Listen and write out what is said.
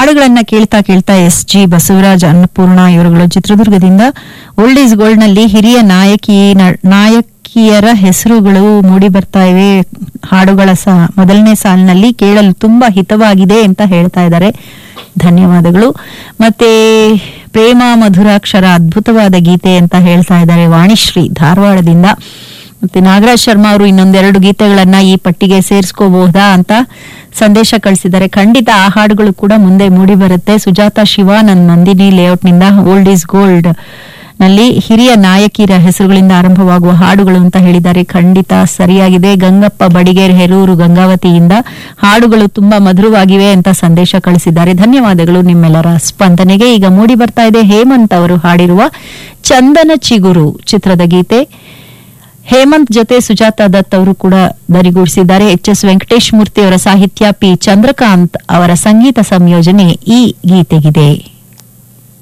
ಹಾಡುಗಳನ್ನ ಕೇಳ್ತಾ ಕೇಳ್ತಾ ಎಸ್ ಜಿ ಬಸವರಾಜ್ ಅನ್ನಪೂರ್ಣ ಇವರುಗಳು ಚಿತ್ರದುರ್ಗದಿಂದ ಓಲ್ಡ್ ಈಸ್ ಗೋಲ್ಡ್ ನಲ್ಲಿ ಹಿರಿಯ ನಾಯಕಿ ನ- ನಾಯಕಿಯರ ಹೆಸರುಗಳು ಮೂಡಿ ಬರ್ತಾ ಇವೆ ಹಾಡುಗಳ ಸ ಮೊದಲನೇ ಸಾಲಿನಲ್ಲಿ ಕೇಳಲು ತುಂಬಾ ಹಿತವಾಗಿದೆ ಅಂತ ಹೇಳ್ತಾ ಇದ್ದಾರೆ ಧನ್ಯವಾದಗಳು ಮತ್ತೆ ಪ್ರೇಮ ಮಧುರಾಕ್ಷರ ಅದ್ಭುತವಾದ ಗೀತೆ ಅಂತ ಹೇಳ್ತಾ ಇದ್ದಾರೆ ವಾಣಿಶ್ರೀ ಧಾರವಾಡದಿಂದ ಮತ್ತೆ ನಾಗರಾಜ್ ಶರ್ಮಾ ಅವರು ಇನ್ನೊಂದೆರಡು ಗೀತೆಗಳನ್ನ ಈ ಪಟ್ಟಿಗೆ ಸೇರಿಸ್ಕೋಬಹುದಾ ಅಂತ ಸಂದೇಶ ಕಳಿಸಿದ್ದಾರೆ ಖಂಡಿತ ಆ ಹಾಡುಗಳು ಕೂಡ ಮುಂದೆ ಮೂಡಿ ಬರುತ್ತೆ ಸುಜಾತ ಶಿವಾನಂದ್ ನಂದಿನಿ ಲೇಔಟ್ನಿಂದ ಓಲ್ಡ್ ಈಸ್ ಗೋಲ್ಡ್ ನಲ್ಲಿ ಹಿರಿಯ ನಾಯಕಿಯರ ಹೆಸರುಗಳಿಂದ ಆರಂಭವಾಗುವ ಹಾಡುಗಳು ಅಂತ ಹೇಳಿದ್ದಾರೆ ಖಂಡಿತ ಸರಿಯಾಗಿದೆ ಗಂಗಪ್ಪ ಬಡಿಗೇರ್ ಹೆರೂರು ಗಂಗಾವತಿಯಿಂದ ಹಾಡುಗಳು ತುಂಬಾ ಮಧುರವಾಗಿವೆ ಅಂತ ಸಂದೇಶ ಕಳಿಸಿದ್ದಾರೆ ಧನ್ಯವಾದಗಳು ನಿಮ್ಮೆಲ್ಲರ ಸ್ಪಂದನೆಗೆ ಈಗ ಮೂಡಿ ಬರ್ತಾ ಇದೆ ಹೇಮಂತ್ ಅವರು ಹಾಡಿರುವ ಚಂದನ ಚಿಗುರು ಚಿತ್ರದ ಗೀತೆ ಹೇಮಂತ್ ಜೊತೆ ಸುಜಾತಾ ದತ್ ಅವರು ಕೂಡ ದನಿಗೂಡಿಸಿದ್ದಾರೆ ಎಚ್ ಎಸ್ ವೆಂಕಟೇಶ್ ಮೂರ್ತಿ ಅವರ ಸಾಹಿತ್ಯ ಪಿ ಚಂದ್ರಕಾಂತ್ ಅವರ ಸಂಗೀತ ಸಂಯೋಜನೆ ಈ ಗೀತೆಗಿದೆ